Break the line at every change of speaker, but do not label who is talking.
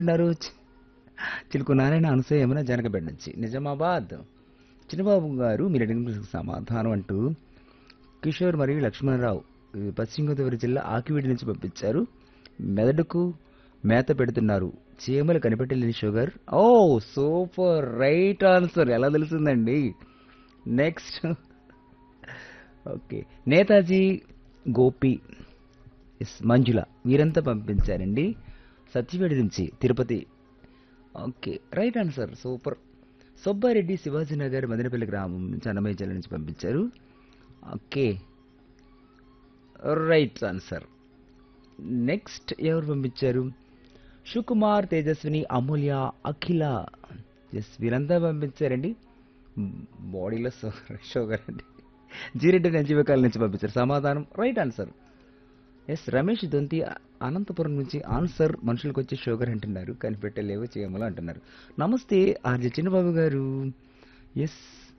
ఉన్నారు చిలుకు నారాయణ అనసూయ యమున జనకబెడ్ నుంచి నిజామాబాద్ చిన్నబాబు గారు మీరు అడిగిన ప్రశ్నకు సమాధానం అంటూ కిషోర్ మరియు లక్ష్మణరావు ఈ పశ్చిమ గోదావరి జిల్లా ఆకివీడి నుంచి పంపించారు మెదడుకు మేత పెడుతున్నారు చీమలు కనిపెట్టలేని షుగర్ ఓ సూపర్ రైట్ ఆన్సర్ ఎలా తెలిసిందండి next okay Netaji Gopi S Manjula వీరంతా పంపించారండి సత్యవేడి నుంచి Tirupati okay right answer super Subbareddy Shivajinagar Madanapalle గ్రామం నుంచి అన్నమయ్య జిల్లా నుంచి పంపించారు ఓకే రైట్ ఆన్సర్ నెక్స్ట్ ఎవరు పంపించారు సుకుమార్ తేజస్విని అమూల్య అఖిల ఎస్ వీరంతా పంపించారండి బాడీలో షుగర్ షుగర్ అండి జీరెడ్డి నంచివకాల నుంచి పంపించారు సమాధానం right answer S Ramesh Donthi Anantapur నుంచి ఆన్సర్ మనుషులకు వచ్చే షుగర్ అంటున్నారు కనిపెట్టలేవు చేయమలు అంటున్నారు నమస్తే ఆర్జే చిన్నబాబు గారు ఎస్